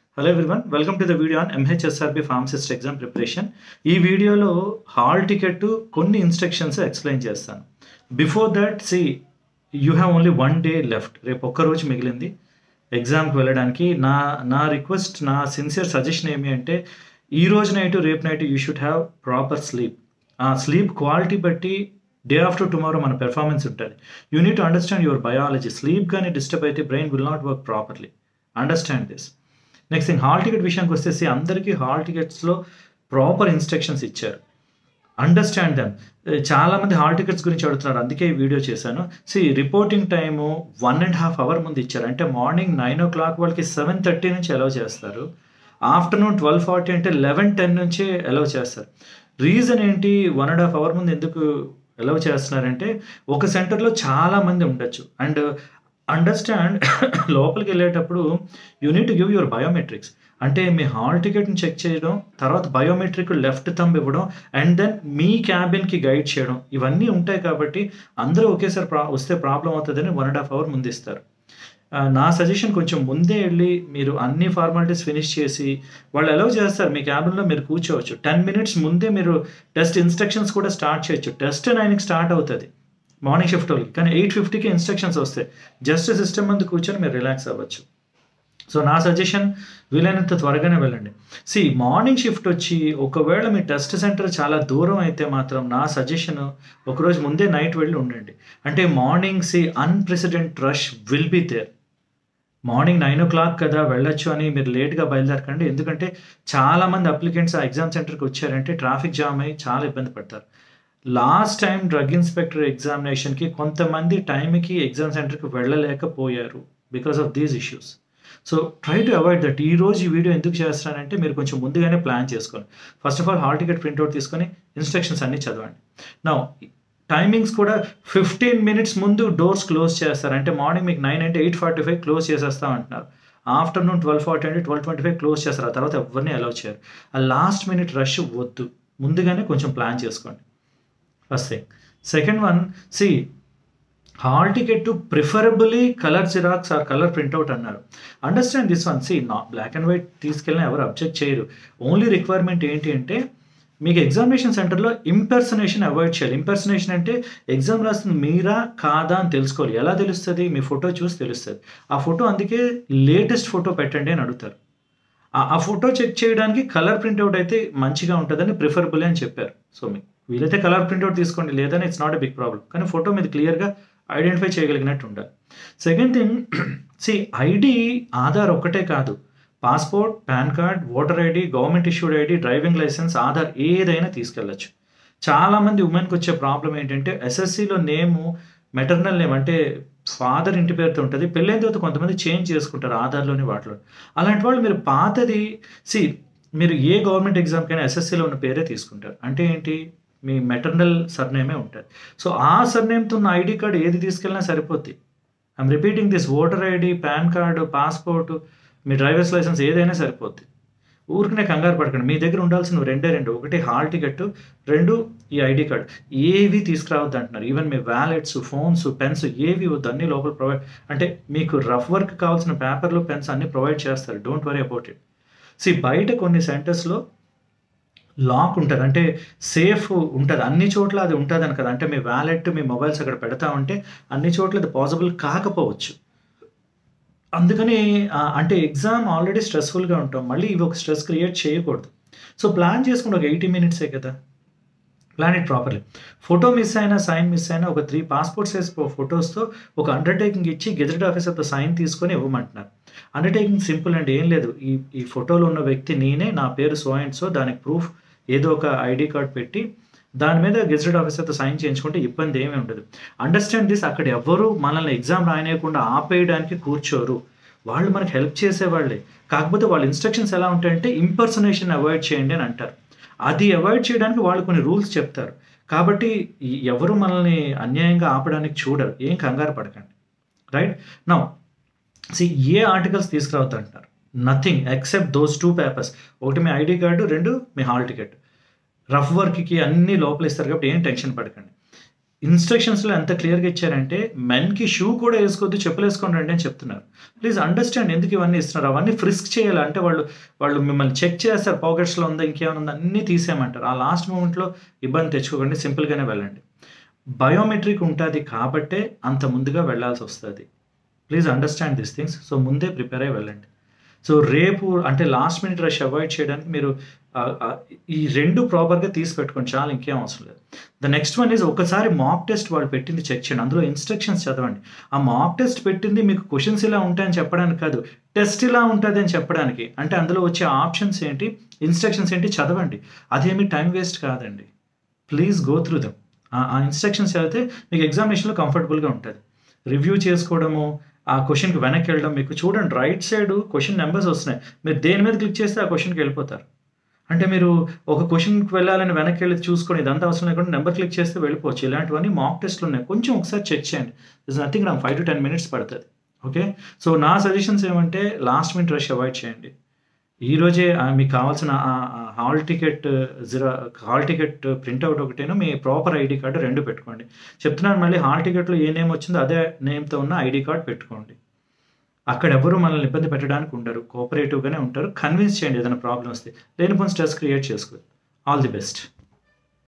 hello everyone welcome to the video on MHSRB pharmacist exam preparation ఈ వీడియోలో hall ticket కొన్ని instructions explain చేస్తాను before that see you have only one day left రేపు ఒక్క రోజు మిగిలింది ఎగ్జామ్కి వెళ్ళడానికి నా నా రిక్వెస్ట్ నా సిన్సియర్ సజెషన్ ఏమి అంటే ఈ రోజు నైట్ రేపు night you should have proper sleep ఆ స్లీప్ క్వాలిటీ బట్టి డే ఆఫ్టర్ టుమారో మన పెర్ఫార్మెన్స్ ఉంటుంది you need to understand your biology sleep కానీ డిస్టర్బ్ అయితే brain will not work properly understand this next thing hall ticket విషయానికి వస్తే అందరికీ hall టికెట్స్లో ప్రాపర్ ఇన్స్ట్రక్షన్స్ ఇచ్చారు అండర్స్టాండ్ దెమ్ చాలా మంది హాల్ టికెట్స్ గురించి అడుగుతున్నారు అందుకే ఈ వీడియో చేశాను see reporting time one and half hour ముందు ఇచ్చారు అంటే మార్నింగ్ నైన్ ఓ క్లాక్ వాళ్ళకి సెవెన్ థర్టీ నుంచి అలౌ చేస్తారు ఆఫ్టర్నూన్ ట్వెల్వ్ ఫార్టీ అంటే లెవెన్ టెన్ నుంచే అలౌ చేస్తారు రీజన్ ఏంటి వన్ అండ్ హాఫ్ అవర్ ముందు ఎందుకు అలౌ చేస్తున్నారంటే ఒక సెంటర్లో చాలా మంది ఉండొచ్చు అండ్ అండర్స్టాండ్ లోపలికి వెళ్ళేటప్పుడు you need to give your biometrics అంటే మీ హాల్ టికెట్ని చెక్ చేయడం తర్వాత బయోమెట్రిక్ లెఫ్ట్ థంబ్ ఇవ్వడం అండ్ దెన్ మీ క్యాబిన్కి గైడ్ చేయడం ఇవన్నీ ఉంటాయి కాబట్టి అందరూ ఒకేసారి ప్రా వస్తే ప్రాబ్లం అవుతుందని వన్ అండ్ హాఫ్ అవర్ ముందు ఇస్తారు నా సజెషన్ కొంచెం ముందే వెళ్ళి మీరు అన్ని ఫార్మాలిటీస్ ఫినిష్ చేసి వాళ్ళు అలౌ చేస్తారు మీ క్యాబిన్లో మీరు కూర్చోవచ్చు టెన్ మినిట్స్ ముందే మీరు టెస్ట్ ఇన్స్ట్రక్షన్స్ కూడా స్టార్ట్ చేయొచ్చు టెస్ట్ నైన్కి స్టార్ట్ అవుతుంది మార్నింగ్ షిఫ్ట్ వాళ్ళకి కానీ ఎయిట్ ఫిఫ్టీకి ఇన్స్ట్రక్షన్స్ వస్తాయి జస్ట్ సిస్టమ్ ముందు కూర్చొని మీరు రిలాక్స్ అవ్వచ్చు సో నా సజెషన్ వీలైనంత త్వరగానే వెళ్ళండి సి మార్నింగ్ షిఫ్ట్ వచ్చి ఒకవేళ మీ టెస్ట్ సెంటర్ చాలా దూరం అయితే మాత్రం నా సజెషన్ ఒకరోజు ముందే నైట్ వెళ్ళి ఉండండి అంటే morning see unprecedented rush will be there morning nine o'clock కదా వెళ్ళొచ్చు అని మీరు లేట్గా బయలుదేరకండి ఎందుకంటే చాలామంది అప్లికెంట్స్ ఆ ఎగ్జామ్ సెంటర్కి వచ్చారంటే ట్రాఫిక్ జామ్ అయ్యి చాలా ఇబ్బంది పడతారు లాస్ట్ టైం డ్రగ్ ఇన్స్పెక్టర్ ఎగ్జామినేషన్కి కొంతమంది టైంకి ఎగ్జామ్ సెంటర్కి వెళ్ళలేకపోయారు because of these issues so try to avoid that ఈ రోజు ఈ వీడియో ఎందుకు చేస్తానంటే మీరు కొంచెం ముందుగానే ప్లాన్ చేసుకోండి first of all hall ticket printout తీసుకొని ఇన్స్ట్రక్షన్స్ అన్నీ చదవండి నా టైమింగ్స్ కూడా ఫిఫ్టీన్ మినిట్స్ ముందు డోర్స్ క్లోజ్ చేస్తారు అంటే మార్నింగ్ మీకు నైన్ అంటే ఎయిట్ ఫార్టీ ఫైవ్ క్లోజ్ చేసేస్తాం అంటున్నారు ఆఫ్టర్నూన్ ట్వెల్వ్ ఫార్టీ అంటే ట్వెల్వ్ ట్వంటీ ఫైవ్ క్లోజ్ చేస్తారు ఆ తర్వాత ఎవరిని అలౌ చేయరు ఆ లాస్ట్ మినిట్ రష్ వద్దు ముందుగానే కొంచెం ప్లాన్ చేసుకోండి first thing second one see hall ticket preferably colour xerox or colour printout అన్నారు అండర్స్టాండ్ దిస్ వన్ సి నా బ్లాక్ అండ్ వైట్ తీసుకెళ్ళినా ఎవరు అబ్జెక్ట్ చేయరు ఓన్లీ రిక్వైర్మెంట్ ఏంటి అంటే మీకు ఎగ్జామినేషన్ సెంటర్లో ఇంపర్సనేషన్ అవాయిడ్ చేయాలి ఇంపర్సనేషన్ అంటే ఎగ్జామ్ రాస్తుంది మీరా కాదా అని తెలుసుకోవాలి ఎలా తెలుస్తుంది మీ ఫోటో చూసి తెలుస్తుంది ఆ ఫోటో అందుకే లేటెస్ట్ ఫోటో పెట్టండి అని అడుగుతారు ఆ ఫోటో చెక్ చేయడానికి కలర్ ప్రింట్అవుట్ అయితే మంచిగా ఉంటుందని ప్రిఫరబుల్ అని చెప్పారు సో మీకు వీలైతే కలర్ ప్రింట్అవుట్ తీసుకోండి లేదని it's not a big problem కానీ ఫోటో మీద క్లియర్గా ఐడెంటిఫై చేయగలిగినట్టు ఉండాలి second thing see ID Aadhaar ఒక్కటే కాదు passport PAN card voter ID government issued ID driving licence Aadhaar ఏదైనా తీసుకెళ్ళచ్చు చాలామంది ఉమెన్కి వచ్చే ప్రాబ్లం ఏంటంటే ఎస్ఎస్సిలో నేము మెటర్నల్ నేమ్ అంటే ఫాదర్ ఇంటి పేరుతో ఉంటుంది పెళ్ళైన తర్వాత కొంతమంది చేంజ్ చేసుకుంటారు ఆధార్లోని వాటిలో అలాంటి వాళ్ళు మీరు పాతది సి మీరు ఏ గవర్నమెంట్ ఎగ్జామ్కైనా ఎస్ఎస్సిలో ఉన్న పేరే తీసుకుంటారు అంటే ఏంటి మీ మెటర్నల్ సర్నేమే ఉంటుంది సో ఆ సర్నేమ్తో ఉన్న ఐడి కార్డు ఏది తీసుకెళ్ళినా సరిపోద్ది I'm repeating this voter ID PAN card passport మీ డ్రైవర్స్ లైసెన్స్ ఏదైనా సరిపోద్ది ఊరికనే కంగారు పడకండి మీ దగ్గర ఉండాల్సిన రెండే రెండు ఒకటి హాల్ టికెట్ రెండు ఈ ఐడి కార్డ్ ఏవి తీసుకురావద్దు అంటున్నారు ఈవెన్ మీ వ్యాలెట్స్ ఫోన్స్ పెన్స్ ఏవి వద్దు అన్ని లోపల ప్రొవైడ్ అంటే మీకు రఫ్ వర్క్ కావాల్సిన పేపర్లు పెన్స్ అన్ని ప్రొవైడ్ చేస్తారు don't worry about it see బయట కొన్ని సెంటర్స్లో లాక్ ఉంటుంది అంటే సేఫ్ ఉంటుంది అన్ని చోట్ల అది ఉంటుంది అని కదా అంటే మీ వ్యాలెట్ మీ మొబైల్స్ అక్కడ పెడతా ఉంటే అన్ని చోట్ల అది పాసిబుల్ కాకపోవచ్చు అందుకని అంటే ఎగ్జామ్ ఆల్రెడీ స్ట్రెస్ఫుల్గా ఉంటాం మళ్ళీ ఇవి ఒక స్ట్రెస్ క్రియేట్ చేయకూడదు సో ప్లాన్ చేసుకుంటే ఒక ఎయిటీ మినిట్సే కదా plan it properly photo miss అయినా సైన్ మిస్ అయినా ఒక త్రీ పాస్పోర్ట్ సైజ్ ఫొటోస్తో ఒక అండర్టేకింగ్ ఇచ్చి గెజెట్ ఆఫీసర్తో సైన్ తీసుకొని ఇవ్వమంటున్నారు అండర్టేకింగ్ సింపుల్ అండ్ ఏం లేదు ఈ ఈ ఫోటోలో ఉన్న వ్యక్తి నేనే నా పేరు సో అండ్ సో దానికి ప్రూఫ్ ఏదో ఒక ఐడి కార్డ్ పెట్టి దాని మీద గెజెట్ ఆఫీసర్తో సైన్ చేయించుకుంటే ఇబ్బంది ఏమీ ఉండదు అండర్స్టాండ్ దిస్ అక్కడ ఎవరు మనల్ని ఎగ్జామ్ రాయనీయకుండా ఆపేయడానికి కూర్చోరు వాళ్ళు మనకు హెల్ప్ చేసేవాళ్ళే కాకపోతే వాళ్ళ ఇన్స్ట్రక్షన్స్ ఎలా ఉంటాయంటే ఇంపర్సనేషన్ అవాయిడ్ చేయండి అని అంటారు అది అవాయిడ్ చేయడానికి వాళ్ళు కొన్ని రూల్స్ చెప్తారు కాబట్టి ఎవరు మనల్ని అన్యాయంగా ఆపడానికి చూడరు ఏం కంగారు పడకండి రైట్ నా సి ఏ ఆర్టికల్స్ తీసుకురావద్దు అంటారు nothing except those two papers ఒకటి మీ ఐడి కార్డు రెండు మీ హాల్ టికెట్ రఫ్ వర్క్కి అన్ని లోపల ఇస్తారు కాబట్టి ఏం టెన్షన్ పడకండి ఇన్స్ట్రక్షన్స్లో ఎంత క్లియర్గా ఇచ్చారంటే మెన్కి షూ కూడా వేసుకోవద్దు చెప్పులు వేసుకోండి రండి అని చెప్తున్నారు ప్లీజ్ అండర్స్టాండ్ ఎందుకు ఇవన్నీ ఇస్తున్నారు అవన్నీ ఫ్రిస్క్ చేయాలి అంటే వాళ్ళు వాళ్ళు మిమ్మల్ని చెక్ చేస్తారు పాకెట్స్లో ఉందా ఇంకేమైనా ఉందా అన్నీ తీసేయమంటారు ఆ లాస్ట్ మూమెంట్లో ఇబ్బంది తెచ్చుకోకండి సింపుల్గానే వెళ్ళండి బయోమెట్రిక్ ఉంటుంది కాబట్టే అంత ముందుగా వెళ్ళాల్సి వస్తుంది please understand this things so ముందే ప్రిపేర్ అయ్యి వెళ్ళండి సో రేపు అంటే లాస్ట్ మినిట్ రష్ అవాయిడ్ చేయడానికి మీరు ఆ, ఆ, ఈ రెండు ప్రాపర్గా తీసి పెట్టుకోండి చాలా ఇంకేం అవసరం లేదు ద నెక్స్ట్ వన్ ఈజ్ ఒకసారి మాక్ టెస్ట్ వాళ్ళు పెట్టింది చెక్ చేయండి అందులో ఇన్స్ట్రక్షన్స్ చదవండి ఆ మాక్ టెస్ట్ పెట్టింది మీకు క్వశ్చన్స్ ఇలా ఉంటాయని చెప్పడానికి కాదు టెస్ట్ ఇలా ఉంటుంది అని చెప్పడానికి అంటే అందులో వచ్చే ఆప్షన్స్ ఏంటి ఇన్స్ట్రక్షన్స్ ఏంటి చదవండి అదేమి టైం వేస్ట్ కాదండి ప్లీజ్ గో త్రూ దమ్ ఆ ఇన్స్ట్రక్షన్స్ చదివితే మీకు ఎగ్జామినేషన్లో కంఫర్టబుల్గా ఉంటుంది రివ్యూ చేసుకోవడము ఆ క్వశ్చన్కి వెనక్కి వెళ్ళడం మీకు చూడండి రైట్ సైడ్ క్వశ్చన్ నెంబర్స్ వస్తున్నాయి మీరు దేని మీద క్లిక్ చేస్తే ఆ క్వశ్చన్కి వెళ్ళిపోతారు అంటే మీరు ఒక క్వశ్చన్కి వెళ్ళాలని వెనక్కి వెళ్ళి చూసుకొని ఇదంతా అవసరం లేకుండా నెంబర్ క్లిక్ చేస్తే వెళ్ళిపోవచ్చు ఇలాంటివన్నీ మాక్ టెస్ట్లు ఉన్నాయి కొంచెం ఒకసారి చెక్ చేయండి ఇస్ నథింగ్ నాకు ఫైవ్ టు టెన్ మినిట్స్ పడుతుంది ఓకే సో నా సజెషన్స్ ఏమంటే లాస్ట్ మినిట్ రష్ అవాయిడ్ చేయండి ఈ రోజే ఆ మీకు కావాల్సిన హాల్ టికెట్ జిరా హాల్ టికెట్ ప్రింట్అవుట్ ఒకటేను మీ ప్రాపర్ ఐడి కార్డు రెండు పెట్టుకోండి చెప్తున్నాను మళ్ళీ హాల్ టికెట్లో ఏ నేమ్ వచ్చిందో అదే నేమ్తో ఉన్న ఐడి కార్డ్ పెట్టుకోండి అక్కడ ఎవరు మనల్ని ఇబ్బంది పెట్టడానికి ఉండరు కోఆపరేటివ్గానే ఉంటారు కన్విన్స్ చేయండి ఏదైనా ప్రాబ్లం వస్తే లేనిపోయిన స్ట్రెస్ క్రియేట్ చేసుకోదు ఆల్ ది బెస్ట్